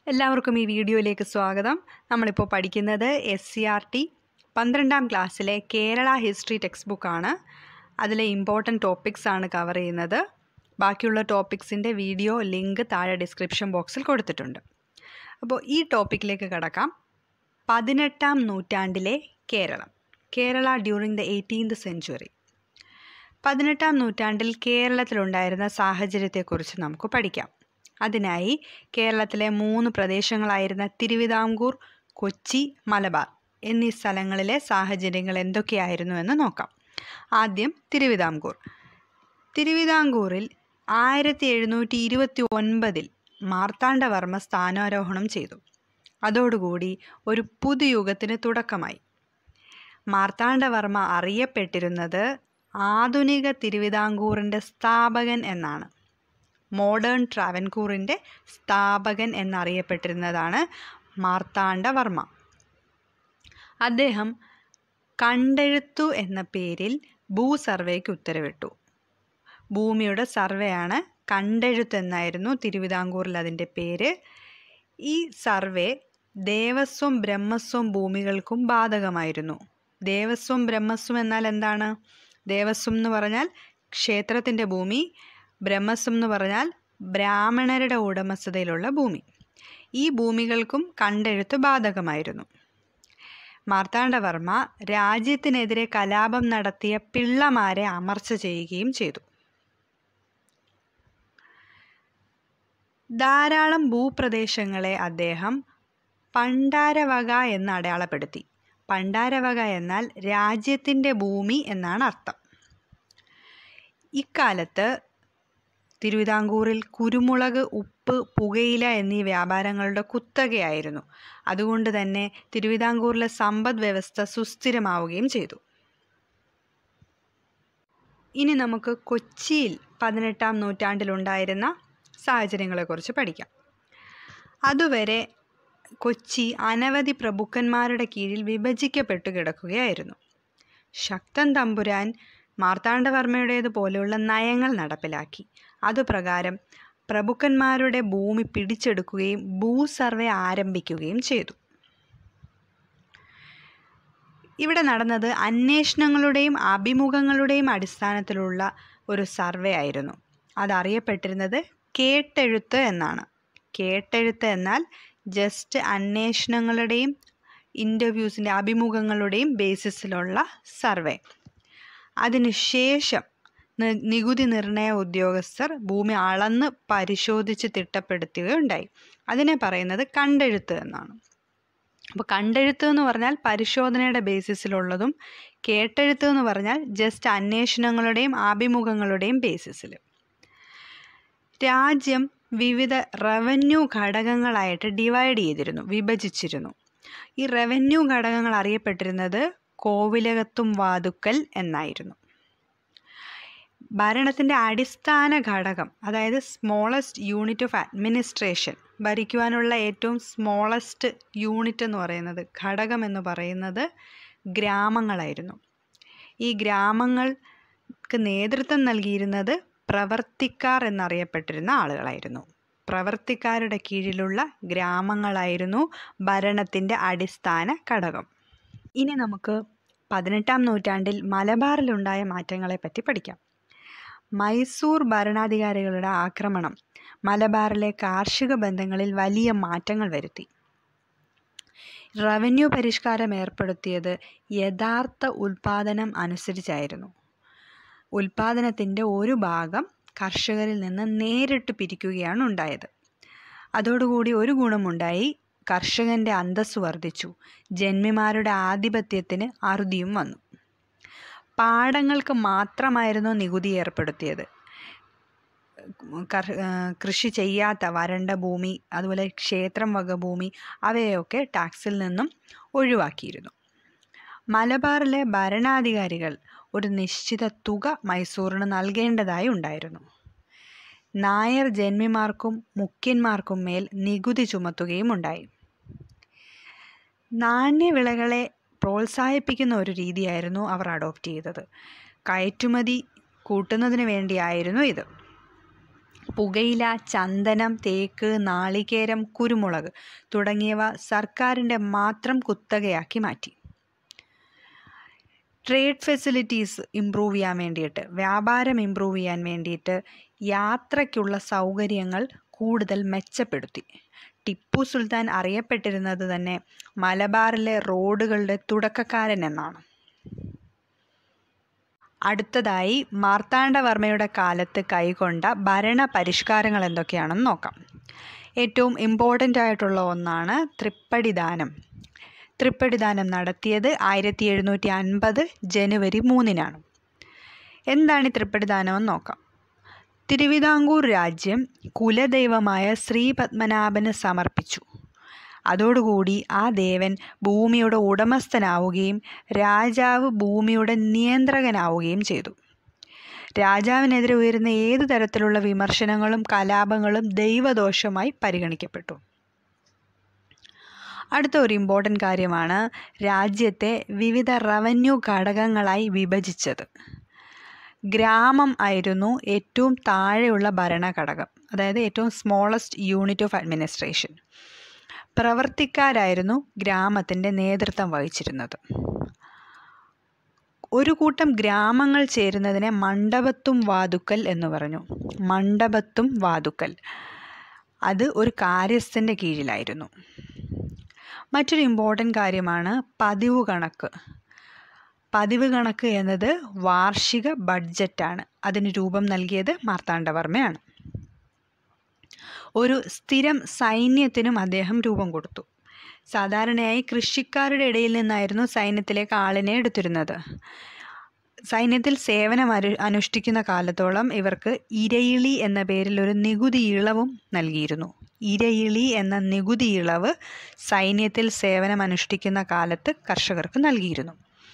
എല്ലാവർക്കും ഈ വീഡിയോയിലേക്ക് സ്വാഗതം നമ്മളിപ്പോൾ പഠിക്കുന്നത് എസ് സി ആർ ടി പന്ത്രണ്ടാം ക്ലാസ്സിലെ കേരള ഹിസ്റ്ററി ടെക്സ്റ്റ് ബുക്കാണ് അതിലെ ഇമ്പോർട്ടൻറ്റ് ടോപ്പിക്സ് ആണ് കവർ ചെയ്യുന്നത് ബാക്കിയുള്ള ടോപ്പിക്സിൻ്റെ വീഡിയോ ലിങ്ക് താഴെ ഡിസ്ക്രിപ്ഷൻ ബോക്സിൽ കൊടുത്തിട്ടുണ്ട് അപ്പോൾ ഈ ടോപ്പിക്കിലേക്ക് കടക്കാം പതിനെട്ടാം നൂറ്റാണ്ടിലെ Keralam Kerala during the eighteenth century പതിനെട്ടാം നൂറ്റാണ്ടിൽ കേരളത്തിലുണ്ടായിരുന്ന സാഹചര്യത്തെക്കുറിച്ച് നമുക്ക് പഠിക്കാം അതിനായി കേരളത്തിലെ മൂന്ന് പ്രദേശങ്ങളായിരുന്ന തിരുവിതാംകൂർ കൊച്ചി മലബാർ എന്നീ സ്ഥലങ്ങളിലെ സാഹചര്യങ്ങൾ എന്തൊക്കെയായിരുന്നു എന്ന് നോക്കാം ആദ്യം തിരുവിതാംകൂർ തിരുവിതാംകൂറിൽ ആയിരത്തി എഴുന്നൂറ്റി ഇരുപത്തി ഒൻപതിൽ മാർത്താണ്ഡവർമ്മ സ്ഥാനാരോഹണം ചെയ്തു അതോടുകൂടി ഒരു പുതുയുഗത്തിന് തുടക്കമായി മാർത്താണ്ഡവർമ്മ അറിയപ്പെട്ടിരുന്നത് ആധുനിക തിരുവിതാംകൂറിൻ്റെ സ്ഥാപകൻ എന്നാണ് മോഡേൺ ട്രാവൻകൂറിൻ്റെ സ്ഥാപകൻ എന്നറിയപ്പെട്ടിരുന്നതാണ് മാർത്താണ്ഡവർമ്മ അദ്ദേഹം കണ്ടെഴുത്തു എന്ന പേരിൽ ഭൂസർവേക്ക് ഉത്തരവിട്ടു ഭൂമിയുടെ സർവേയാണ് കണ്ടെഴുത്ത് എന്നായിരുന്നു തിരുവിതാംകൂറിൽ അതിൻ്റെ പേര് ഈ സർവേ ദേവസ്വം ബ്രഹ്മസ്വം ഭൂമികൾക്കും ബാധകമായിരുന്നു ദേവസ്വം ബ്രഹ്മസ്വം എന്നാൽ എന്താണ് ദേവസ്വം എന്ന് പറഞ്ഞാൽ ക്ഷേത്രത്തിൻ്റെ ഭൂമി ബ്രഹ്മസ്വം എന്ന് പറഞ്ഞാൽ ബ്രാഹ്മണരുടെ ഉടമസ്ഥതയിലുള്ള ഭൂമി ഈ ഭൂമികൾക്കും കണ്ടെഴുത്ത് ബാധകമായിരുന്നു മാർത്താണ്ഡവർമ്മ രാജ്യത്തിനെതിരെ കലാപം നടത്തിയ പിള്ളമാരെ അമർച്ച ചെയ്യുകയും ചെയ്തു ധാരാളം ഭൂപ്രദേശങ്ങളെ അദ്ദേഹം പണ്ടാരവക എന്ന് അടയാളപ്പെടുത്തി പണ്ടാരവക എന്നാൽ രാജ്യത്തിൻ്റെ ഭൂമി എന്നാണ് അർത്ഥം ഇക്കാലത്ത് തിരുവിതാംകൂറിൽ കുരുമുളക് ഉപ്പ് പുകയില എന്നീ വ്യാപാരങ്ങളുടെ കുത്തകയായിരുന്നു അതുകൊണ്ട് തന്നെ തിരുവിതാംകൂറിലെ സമ്പദ് വ്യവസ്ഥ സുസ്ഥിരമാവുകയും ചെയ്തു ഇനി നമുക്ക് കൊച്ചിയിൽ പതിനെട്ടാം നൂറ്റാണ്ടിലുണ്ടായിരുന്ന സാഹചര്യങ്ങളെക്കുറിച്ച് പഠിക്കാം അതുവരെ കൊച്ചി അനവധി പ്രഭുക്കന്മാരുടെ കീഴിൽ വിഭജിക്കപ്പെട്ടു കിടക്കുകയായിരുന്നു ശക്തൻ തമ്പുരാൻ മാർത്താണ്ഡവർമ്മയുടേതുപോലെയുള്ള നയങ്ങൾ നടപ്പിലാക്കി അതുപ്രകാരം പ്രഭുക്കന്മാരുടെ ഭൂമി പിടിച്ചെടുക്കുകയും ഭൂസർവേ ആരംഭിക്കുകയും ചെയ്തു ഇവിടെ നടന്നത് അന്വേഷണങ്ങളുടെയും അഭിമുഖങ്ങളുടെയും അടിസ്ഥാനത്തിലുള്ള ഒരു സർവേ ആയിരുന്നു അതറിയപ്പെട്ടിരുന്നത് കേട്ടെഴുത്ത് എന്നാണ് കേട്ടെഴുത്ത് എന്നാൽ ജസ്റ്റ് അന്വേഷണങ്ങളുടെയും ഇൻ്റർവ്യൂസിൻ്റെ അഭിമുഖങ്ങളുടെയും ബേസിസിലുള്ള സർവേ അതിനുശേഷം നികുതി നിർണയ ഉദ്യോഗസ്ഥർ ഭൂമി അളന്ന് പരിശോധിച്ച് തിട്ടപ്പെടുത്തുകയുണ്ടായി അതിനെ പറയുന്നത് കണ്ടെഴുത്ത് എന്നാണ് അപ്പോൾ കണ്ടെഴുത്ത് എന്ന് പറഞ്ഞാൽ പരിശോധനയുടെ ബേസിസിലുള്ളതും കേട്ടെഴുത്ത് എന്ന് പറഞ്ഞാൽ ജസ്റ്റ് അന്വേഷണങ്ങളുടെയും അഭിമുഖങ്ങളുടെയും ബേസിസിൽ രാജ്യം വിവിധ റവന്യൂ ഘടകങ്ങളായിട്ട് ഡിവൈഡ് ചെയ്തിരുന്നു വിഭജിച്ചിരുന്നു ഈ റവന്യൂ ഘടകങ്ങൾ അറിയപ്പെട്ടിരുന്നത് കോവിലകത്തും വാതുക്കൽ എന്നായിരുന്നു ഭരണത്തിൻ്റെ അടിസ്ഥാന ഘടകം അതായത് സ്മോളസ്റ്റ് യൂണിറ്റ് ഓഫ് അഡ്മിനിസ്ട്രേഷൻ ഭരിക്കുവാനുള്ള ഏറ്റവും സ്മോളസ്റ്റ് യൂണിറ്റ് എന്ന് പറയുന്നത് ഘടകം എന്ന് പറയുന്നത് ഗ്രാമങ്ങളായിരുന്നു ഈ ഗ്രാമങ്ങൾക്ക് നേതൃത്വം നൽകിയിരുന്നത് പ്രവർത്തിക്കാർ എന്നറിയപ്പെട്ടിരുന്ന ആളുകളായിരുന്നു പ്രവർത്തിക്കാരുടെ കീഴിലുള്ള ഗ്രാമങ്ങളായിരുന്നു ഭരണത്തിൻ്റെ അടിസ്ഥാന ഘടകം ഇനി നമുക്ക് പതിനെട്ടാം നൂറ്റാണ്ടിൽ മലബാറിലുണ്ടായ മാറ്റങ്ങളെപ്പറ്റി പഠിക്കാം മൈസൂർ ഭരണാധികാരികളുടെ ആക്രമണം മലബാറിലെ കാർഷിക ബന്ധങ്ങളിൽ വലിയ മാറ്റങ്ങൾ വരുത്തി റവന്യൂ പരിഷ്കാരം ഏർപ്പെടുത്തിയത് യഥാർത്ഥ ഉൽപാദനം അനുസരിച്ചായിരുന്നു ഉൽപാദനത്തിൻ്റെ ഒരു ഭാഗം കർഷകരിൽ നിന്ന് നേരിട്ട് പിരിക്കുകയാണ് ഉണ്ടായത് അതോടുകൂടി ഒരു ഗുണമുണ്ടായി കർഷകൻ്റെ അന്തസ് വർദ്ധിച്ചു ജന്മിമാരുടെ ആധിപത്യത്തിന് അറുതിയും വന്നു പാടങ്ങൾക്ക് മാത്രമായിരുന്നു നികുതി ഏർപ്പെടുത്തിയത് കൃഷി ചെയ്യാത്ത വരണ്ട ഭൂമി അതുപോലെ ക്ഷേത്രം വക ഭൂമി അവയൊക്കെ ടാക്സിൽ നിന്നും ഒഴിവാക്കിയിരുന്നു മലബാറിലെ ഭരണാധികാരികൾ ഒരു നിശ്ചിത തുക മൈസൂറിന് നൽകേണ്ടതായി ഉണ്ടായിരുന്നു നായർ ജന്മിമാർക്കും മുഖ്യന്മാർക്കും മേൽ നികുതി ചുമത്തുകയും ഉണ്ടായി നാണ്യവിളകളെ പ്രോത്സാഹിപ്പിക്കുന്ന ഒരു രീതിയായിരുന്നു അവർ അഡോപ്റ്റ് ചെയ്തത് കയറ്റുമതി കൂട്ടുന്നതിന് വേണ്ടിയായിരുന്നു ഇത് പുകയില ചന്ദനം തേക്ക് നാളികേരം കുരുമുളക് തുടങ്ങിയവ സർക്കാരിൻ്റെ മാത്രം കുത്തകയാക്കി മാറ്റി ട്രേഡ് ഫെസിലിറ്റീസ് ഇമ്പ്രൂവ് ചെയ്യാൻ വേണ്ടിയിട്ട് വ്യാപാരം ഇമ്പ്രൂവ് ചെയ്യാൻ വേണ്ടിയിട്ട് യാത്രയ്ക്കുള്ള സൗകര്യങ്ങൾ കൂടുതൽ മെച്ചപ്പെടുത്തി ടിപ്പു സുൽത്താൻ അറിയപ്പെട്ടിരുന്നത് തന്നെ മലബാറിലെ റോഡുകളുടെ തുടക്കക്കാരൻ എന്നാണ് അടുത്തതായി മാർത്താണ്ഡവർമ്മയുടെ കാലത്ത് കൈക്കൊണ്ട ഭരണ പരിഷ്കാരങ്ങൾ എന്തൊക്കെയാണെന്ന് നോക്കാം ഏറ്റവും ഇമ്പോർട്ടൻ്റ് ആയിട്ടുള്ള ഒന്നാണ് തൃപ്പടിദാനം തൃപ്പടിദാനം നടത്തിയത് ആയിരത്തി എഴുന്നൂറ്റി അൻപത് ജനുവരി മൂന്നിനാണ് എന്താണ് ഈ തൃപ്പടിദാനം എന്ന് നോക്കാം തിരുവിതാംകൂർ രാജ്യം കുലദൈവമായ ശ്രീ പത്മനാഭന് സമർപ്പിച്ചു അതോടുകൂടി ആ ദേവൻ ഭൂമിയുടെ ഉടമസ്ഥനാവുകയും രാജാവ് ഭൂമിയുടെ നിയന്ത്രകനാവുകയും ചെയ്തു രാജാവിനെതിരെ ഉയരുന്ന ഏതു തരത്തിലുള്ള വിമർശനങ്ങളും കലാപങ്ങളും ദൈവദോഷമായി പരിഗണിക്കപ്പെട്ടു അടുത്ത ഒരു ഇമ്പോർട്ടൻ്റ് കാര്യമാണ് രാജ്യത്തെ വിവിധ റവന്യൂ ഘടകങ്ങളായി വിഭജിച്ചത് ഗ്രാമം ആയിരുന്നു ഏറ്റവും താഴെയുള്ള ഭരണഘടകം അതായത് ഏറ്റവും സ്മോളസ്റ്റ് യൂണിറ്റ് ഓഫ് അഡ്മിനിസ്ട്രേഷൻ പ്രവർത്തിക്കാരായിരുന്നു ഗ്രാമത്തിൻ്റെ നേതൃത്വം വഹിച്ചിരുന്നത് ഒരു കൂട്ടം ഗ്രാമങ്ങൾ ചേരുന്നതിനെ മണ്ഡപത്തും വാതുക്കൽ എന്ന് പറഞ്ഞു മണ്ഡപത്തും വാതുക്കൽ അത് ഒരു കാര്യസ്ഥൻ്റെ കീഴിലായിരുന്നു മറ്റൊരു ഇമ്പോർട്ടൻ്റ് കാര്യമാണ് പതിവ് കണക്ക് പതിവ് കണക്ക് എന്നത് വാർഷിക ബഡ്ജറ്റാണ് അതിന് രൂപം നൽകിയത് മാർത്താണ്ഡവർമ്മയാണ് ഒരു സ്ഥിരം സൈന്യത്തിനും അദ്ദേഹം രൂപം കൊടുത്തു സാധാരണയായി കൃഷിക്കാരുടെ ഇടയിൽ നിന്നായിരുന്നു സൈന്യത്തിലേക്ക് ആളിനെ എടുത്തിരുന്നത് സൈന്യത്തിൽ സേവനം അനു അനുഷ്ഠിക്കുന്ന കാലത്തോളം ഇവർക്ക് ഇരയിളി എന്ന പേരിൽ ഒരു നികുതി ഇളവും നൽകിയിരുന്നു ഇരയിളി എന്ന നികുതി ഇളവ് സൈന്യത്തിൽ സേവനം അനുഷ്ഠിക്കുന്ന കാലത്ത് കർഷകർക്ക് നൽകിയിരുന്നു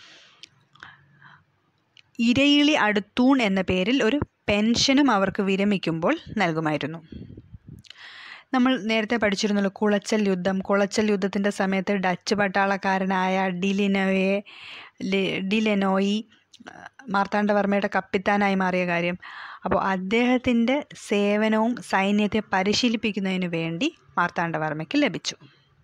ഇരയിളി അടുത്തൂൺ എന്ന പേരിൽ ഒരു പെൻഷനും അവർക്ക് വിരമിക്കുമ്പോൾ നൽകുമായിരുന്നു നമ്മൾ നേരത്തെ പഠിച്ചിരുന്നല്ലോ കുളച്ചൽ യുദ്ധം കുളച്ചൽ യുദ്ധത്തിൻ്റെ സമയത്ത് ഡച്ച് പട്ടാളക്കാരനായ ഡിലിനോയെ ഡിലെനോയി മാർത്താണ്ഡവർമ്മയുടെ കപ്പിത്താനായി മാറിയ കാര്യം അപ്പോൾ അദ്ദേഹത്തിൻ്റെ സേവനവും സൈന്യത്തെ പരിശീലിപ്പിക്കുന്നതിന് വേണ്ടി മാർത്താണ്ഡവർമ്മയ്ക്ക് ലഭിച്ചു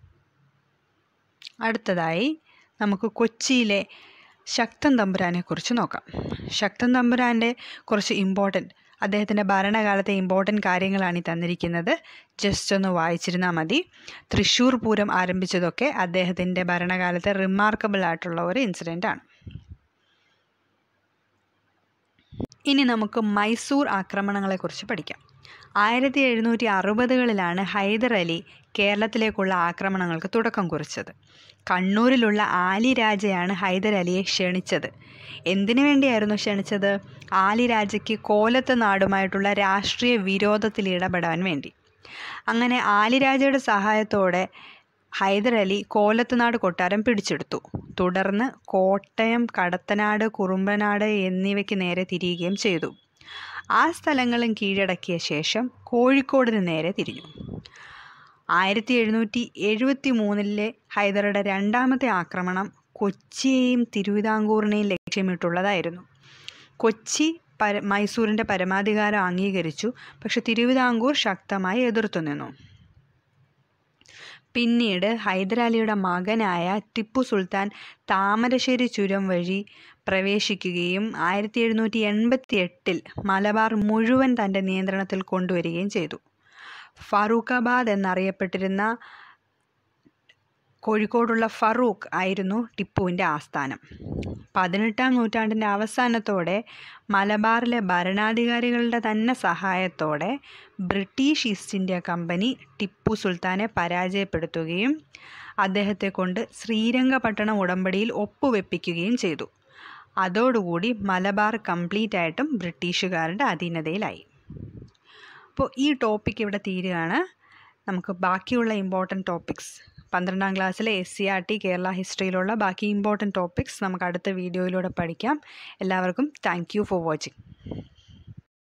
അടുത്തതായി നമുക്ക് കൊച്ചിയിലെ ശക്തൻ തമ്പുരാനെ കുറിച്ച് നോക്കാം ശക്തൻ തമ്പുരാൻ്റെ കുറച്ച് ഇമ്പോർട്ടൻറ്റ് അദ്ദേഹത്തിൻ്റെ ഭരണകാലത്തെ ഇമ്പോർട്ടൻറ്റ് കാര്യങ്ങളാണ് ഈ തന്നിരിക്കുന്നത് ജസ്റ്റ് ഒന്ന് വായിച്ചിരുന്നാൽ മതി തൃശ്ശൂർ പൂരം ആരംഭിച്ചതൊക്കെ അദ്ദേഹത്തിൻ്റെ ഭരണകാലത്തെ റിമാർക്കബിൾ ആയിട്ടുള്ള ഒരു ഇൻസിഡൻ്റ് ആണ് ഇനി നമുക്ക് മൈസൂർ ആക്രമണങ്ങളെക്കുറിച്ച് പഠിക്കാം ആയിരത്തി എഴുന്നൂറ്റി അറുപതുകളിലാണ് ഹൈദർ അലി കേരളത്തിലേക്കുള്ള ആക്രമണങ്ങൾക്ക് തുടക്കം കുറിച്ചത് കണ്ണൂരിലുള്ള ആലി രാജയാണ് ഹൈദർ അലിയെ ക്ഷണിച്ചത് എന്തിനു വേണ്ടിയായിരുന്നു ക്ഷണിച്ചത് ആലി രാജയ്ക്ക് കോലത്ത് നാടുമായിട്ടുള്ള രാഷ്ട്രീയ വിരോധത്തിൽ ഇടപെടാൻ വേണ്ടി അങ്ങനെ ആലിരാജയുടെ സഹായത്തോടെ ഹൈദർ അലി കോലത്തുനാട് കൊട്ടാരം പിടിച്ചെടുത്തു തുടർന്ന് കോട്ടയം കടത്തനാട് കുറുമ്പനാട് എന്നിവയ്ക്ക് നേരെ തിരിയുകയും ചെയ്തു ആ സ്ഥലങ്ങളും കീഴടക്കിയ ശേഷം കോഴിക്കോടിന് നേരെ തിരിഞ്ഞു ആയിരത്തി എഴുന്നൂറ്റി എഴുപത്തി മൂന്നിലെ ഹൈദറുടെ രണ്ടാമത്തെ ആക്രമണം കൊച്ചിയെയും തിരുവിതാംകൂറിനെയും ലക്ഷ്യമിട്ടുള്ളതായിരുന്നു കൊച്ചി പര മൈസൂരിൻ്റെ പരമാധികാരം അംഗീകരിച്ചു പക്ഷെ തിരുവിതാംകൂർ ശക്തമായി എതിർത്തു നിന്നു പിന്നീട് ഹൈദരാലിയുടെ മകനായ ടിപ്പു സുൽത്താൻ താമരശ്ശേരി ചുരം വഴി പ്രവേശിക്കുകയും ആയിരത്തി എഴുന്നൂറ്റി എൺപത്തി എട്ടിൽ മലബാർ മുഴുവൻ തൻ്റെ നിയന്ത്രണത്തിൽ കൊണ്ടുവരികയും ചെയ്തു ഫറൂഖാബാദ് എന്നറിയപ്പെട്ടിരുന്ന കോഴിക്കോടുള്ള ഫറൂഖ് ആയിരുന്നു ടിപ്പുവിൻ്റെ ആസ്ഥാനം പതിനെട്ടാം നൂറ്റാണ്ടിൻ്റെ അവസാനത്തോടെ മലബാറിലെ ഭരണാധികാരികളുടെ തന്നെ സഹായത്തോടെ British East India Company Tipu സുൽത്താനെ പരാജയപ്പെടുത്തുകയും അദ്ദേഹത്തെ കൊണ്ട് ശ്രീരംഗപട്ടണം ഉടമ്പടിയിൽ ഒപ്പുവെപ്പിക്കുകയും ചെയ്തു അതോടുകൂടി മലബാർ കംപ്ലീറ്റ് ആയിട്ടും ബ്രിട്ടീഷുകാരുടെ അധീനതയിലായി അപ്പോൾ ഈ ടോപ്പിക് ഇവിടെ തീരുകയാണ് നമുക്ക് ബാക്കിയുള്ള ഇമ്പോർട്ടൻറ്റ് ടോപ്പിക്സ് പന്ത്രണ്ടാം ക്ലാസ്സിലെ S C R T Kerala ഹിസ്റ്ററിയിലുള്ള ബാക്കി ഇമ്പോർട്ടൻറ്റ് ടോപ്പിക്സ് നമുക്ക് അടുത്ത വീഡിയോയിലൂടെ പഠിക്കാം എല്ലാവർക്കും താങ്ക് യു ഫോർ വാച്ചിങ്